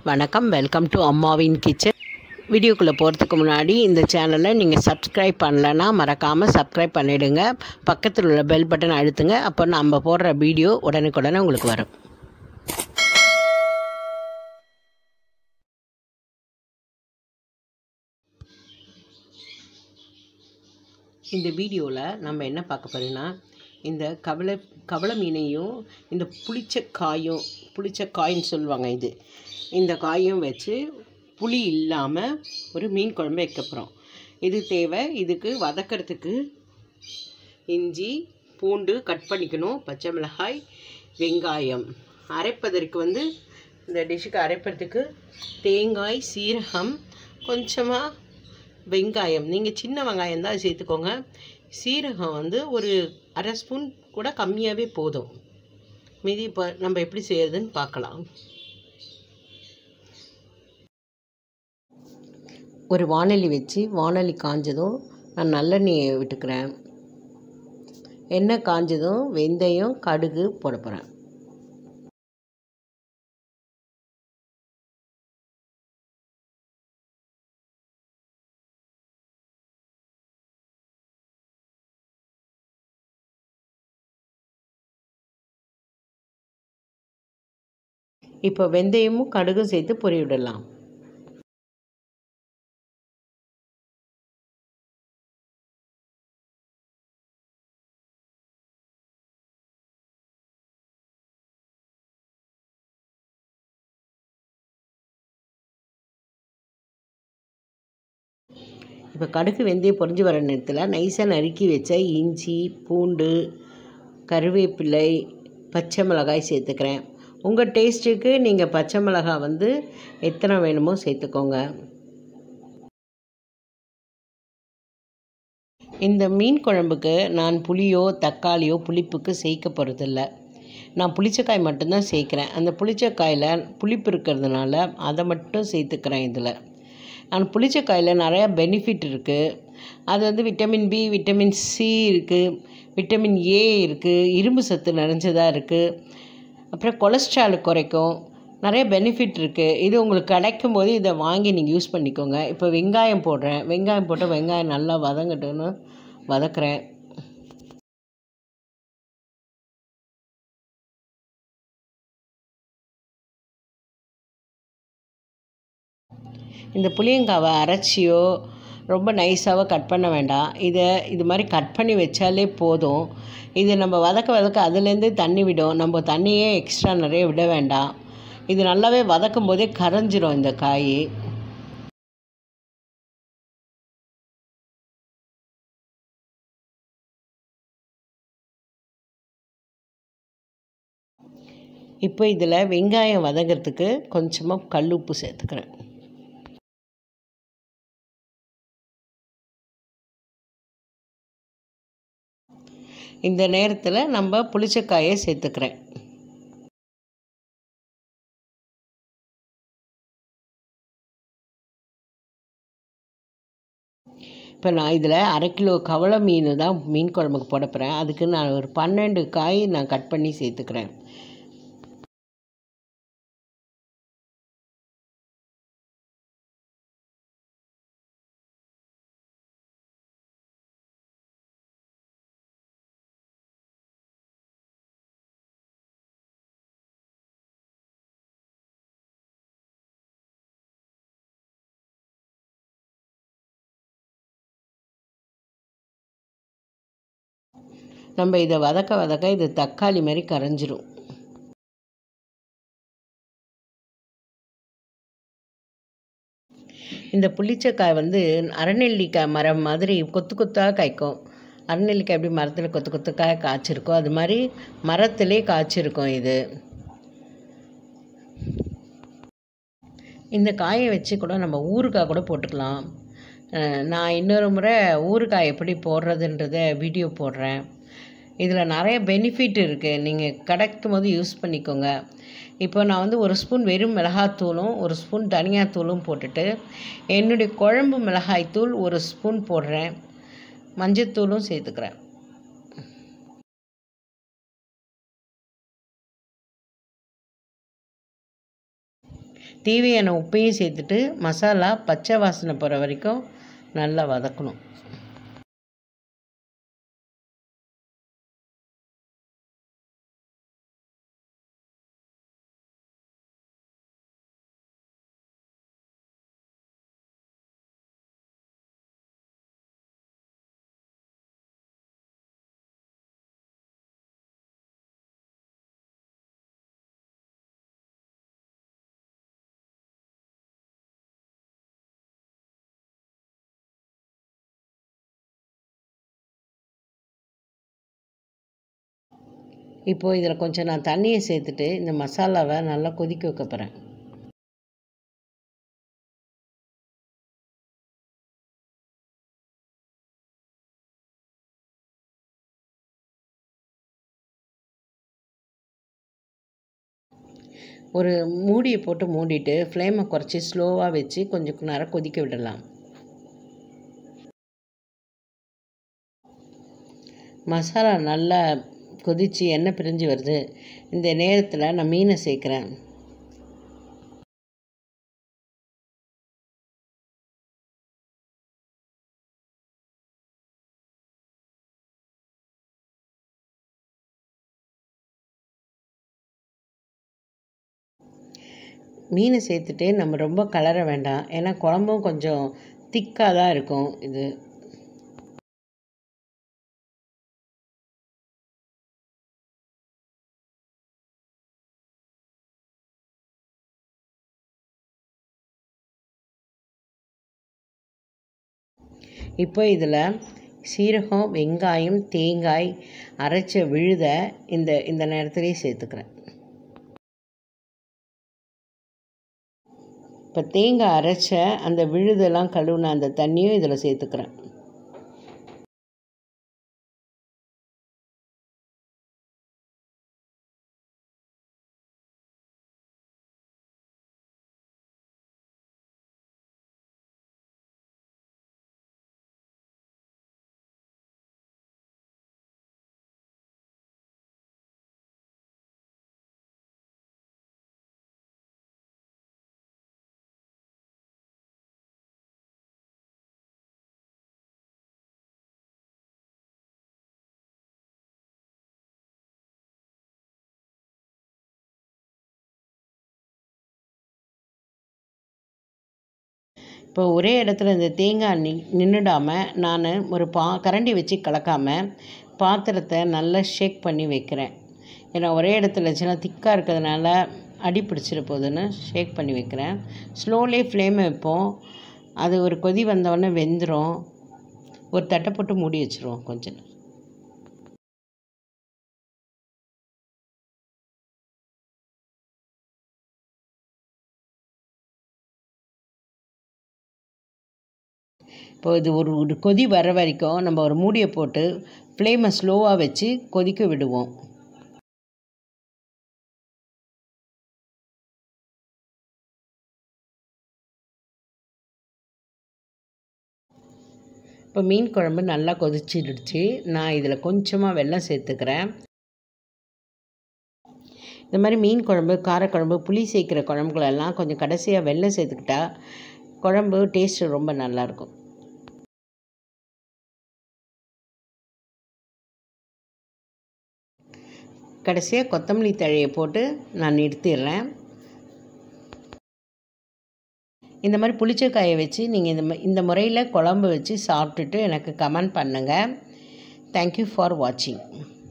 வணக்கம் welcome to அம்மாவின் kitchen வீடியோக்குள்ளே போகிறதுக்கு முன்னாடி இந்த சேனலை நீங்கள் சப்ஸ்கிரைப் பண்ணலைன்னா மறக்காமல் சப்ஸ்கிரைப் பண்ணிவிடுங்க பக்கத்தில் உள்ள பெல் பட்டன் அழுத்துங்க அப்போ நம்ம போடுற வீடியோ உடனுக்குடனே உங்களுக்கு வரும் இந்த வீடியோவில் நம்ம என்ன பார்க்க போகிறோன்னா இந்த கவலை கவலை மீனையும் இந்த புளிச்ச காயும் புளிச்ச காயின்னு சொல்லுவாங்க இது இந்த காயும் வச்சு புளி இல்லாமல் ஒரு மீன் குழம்பு வைக்க போகிறோம் இது தேவை இதுக்கு வதக்கிறதுக்கு இஞ்சி பூண்டு கட் பண்ணிக்கணும் பச்சை மிளகாய் வெங்காயம் அரைப்பதற்கு வந்து இந்த டிஷ்ஷுக்கு அரைப்பதற்கு தேங்காய் சீரகம் கொஞ்சமாக வெங்காயம் நீங்கள் சின்ன வெங்காயம் தான் சேர்த்துக்கோங்க சீரகம் வந்து ஒரு அரை ஸ்பூன் கூட கம்மியாகவே போதும் மீதி இப்போ நம்ம எப்படி செய்யறதுன்னு பார்க்கலாம் ஒரு வானொலி வச்சு வானொலி காஞ்சதும் நான் நல்லெண்ணெயை விட்டுக்கிறேன் எண்ணெய் காஞ்சதும் வெந்தயம் கடுகு போட போகிறேன் இப்போ வெந்தயமும் கடுகும் சேர்த்து பொரி விடலாம் இப்போ கடுகு வெந்தயம் பொரிஞ்சு வர நேரத்தில் நைஸாக நறுக்கி வச்ச இஞ்சி பூண்டு கருவேப்பிலை பச்சை மிளகாய் சேர்த்துக்கிறேன் உங்கள் டேஸ்ட்டுக்கு நீங்கள் பச்சை மிளகாய் வந்து எத்தனை வேணுமோ சேர்த்துக்கோங்க இந்த மீன் குழம்புக்கு நான் புளியோ தக்காளியோ புளிப்புக்கு சேர்க்க போகிறதில்ல நான் புளிச்சக்காய் மட்டும்தான் சேர்க்குறேன் அந்த புளிச்சக்காயில் புளிப்பு இருக்கிறதுனால அதை மட்டும் சேர்த்துக்கிறேன் இதில் நான் புளிச்சக்காயில் நிறையா பெனிஃபிட் இருக்குது அது வந்து விட்டமின் பி விட்டமின் சி இருக்குது விட்டமின் ஏ இருக்குது இரும்பு சத்து நிறைஞ்சதாக இருக்குது அப்புறம் கொலஸ்ட்ரால் குறைக்கும் நிறைய பெனிஃபிட் இருக்குது இது உங்களுக்கு கிடைக்கும் போது இதை வாங்கி நீங்கள் யூஸ் பண்ணிக்கோங்க இப்போ வெங்காயம் போடுறேன் வெங்காயம் போட்டு வெங்காயம் நல்லா வதங்கட்டுன்னு வதக்குறேன் இந்த புளியங்காவை அரைச்சியோ ரொம்ப நைஸாவோ கட் பண்ண வேண்டாம் இதை இது மாதிரி கட் பண்ணி வச்சாலே போதும் இது நம்ம வதக்க வதக்க அதுலேருந்து தண்ணி விடும் நம்ம தண்ணியே எக்ஸ்ட்ரா நிறைய விட வேண்டாம் இது நல்லாவே வதக்கும் போதே கரைஞ்சிரும் இந்த காய் இப்போ இதில் வெங்காயம் வதங்கிறதுக்கு கொஞ்சமாக கல் உப்பு சேர்த்துக்கிறேன் இந்த நேரத்தில் நம்ம புளிச்சக்காயை சேர்த்துக்கிறேன் இப்போ நான் இதில் அரை கிலோ கவலை மீன் தான் மீன் குழம்புக்கு போட போகிறேன் அதுக்கு நான் ஒரு பன்னெண்டு காய் நான் கட் பண்ணி சேர்த்துக்கிறேன் நம்ம இதை வதக்க வதக்க இது தக்காளி மாதிரி கரைஞ்சிரும் இந்த புளிச்சக்காய் வந்து அரைநெல்லிக்காய் மரம் மாதிரி கொத்து கொத்தாக காய்க்கும் அரைநெல்லிக்காய் எப்படி மரத்தில் கொத்து கொத்துக்காய் காய்ச்சிருக்கோ அது மாதிரி மரத்திலே காய்ச்சிருக்கும் இது இந்த காயை வச்சு கூட நம்ம ஊறுகாய் கூட போட்டுக்கலாம் நான் இன்னொரு முறை ஊறுகாய் எப்படி போடுறதுன்றத வீடியோ போடுறேன் இதில் நிறைய பெனிஃபிட் இருக்குது நீங்கள் கிடைக்கும் போது யூஸ் பண்ணிக்கோங்க இப்போ நான் வந்து ஒரு ஸ்பூன் வெறும் மிளகாத்தூளும் ஒரு ஸ்பூன் தனியாத்தூளும் போட்டுட்டு என்னுடைய குழம்பு மிளகாய்த்தூள் ஒரு ஸ்பூன் போடுறேன் மஞ்சத்தூளும் சேர்த்துக்கிறேன் தேவையான உப்பையும் சேர்த்துட்டு மசாலா பச்சை வாசனை போகிற வரைக்கும் நல்லா வதக்கணும் இப்போது இதில் கொஞ்சம் நான் தண்ணியை சேர்த்துட்டு இந்த மசாலாவை நல்லா கொதிக்க வைக்க போகிறேன் ஒரு மூடியை போட்டு மூடிட்டு ஃப்ளேமை குறைச்சி ஸ்லோவாக வச்சு கொஞ்சம் நேரம் கொதிக்க விடலாம் மசாலா நல்லா கொதித்து எண்ணெய் பிரிஞ்சு வருது இந்த நேரத்தில் நான் மீனை சேர்க்குறேன் மீனை சேர்த்துட்டு நம்ம ரொம்ப கலர வேண்டாம் ஏன்னா குழம்பும் கொஞ்சம் திக்காக தான் இருக்கும் இது இப்போ இதில் சீரகம் வெங்காயம் தேங்காய் அரைச்ச விழுத இந்த இந்த நேரத்துலேயே சேர்த்துக்கிறேன் இப்போ தேங்காய் அரைச்ச அந்த விழுதெல்லாம் கழுவுன அந்த தண்ணியும் இதில் சேர்த்துக்கிறேன் இப்போ ஒரே இடத்துல இந்த தேங்காய் நி நின்றுடாமல் நான் ஒரு பா கரண்டி வச்சு கலக்காமல் பாத்திரத்தை நல்லா ஷேக் பண்ணி வைக்கிறேன் ஏன்னா ஒரே இடத்துல வச்சுன்னா திக்காக இருக்கிறதுனால அடி பிடிச்சிட போகுதுன்னு ஷேக் பண்ணி வைக்கிறேன் ஸ்லோலே ஃப்ளேமை வைப்போம் அது ஒரு கொதி வந்தோடனே வெந்துடும் ஒரு தட்டை போட்டு மூடி வச்சுருவோம் கொஞ்சம் நேரம். இப்போ இது ஒரு ஒரு கொதி வர வரைக்கும் நம்ம ஒரு மூடியை போட்டு ஃப்ளேமை ஸ்லோவாக வச்சு கொதிக்க விடுவோம் இப்போ மீன் குழம்பு நல்லா கொதிச்சிடுச்சு நான் இதில் கொஞ்சமாக வெல்லம் சேர்த்துக்கிறேன் இந்த மாதிரி மீன் குழம்பு காரக்குழம்பு புளி சேர்க்குற குழம்புகளெல்லாம் கொஞ்சம் கடைசியாக வெல்லம் சேர்த்துக்கிட்டா குழம்பு டேஸ்ட்டு ரொம்ப நல்லாயிருக்கும் கடைசியாக கொத்தமல்லி தழையை போட்டு நான் நிறுத்திடுறேன் இந்த மாதிரி புளிச்சக்காயை வச்சு நீங்கள் இந்த ம- இந்த முறையில் குழம்பு வச்சு சாப்பிட்டுட்டு எனக்கு கமெண்ட் பண்ணுங்கள் தேங்க்யூ ஃபார் வாட்சிங்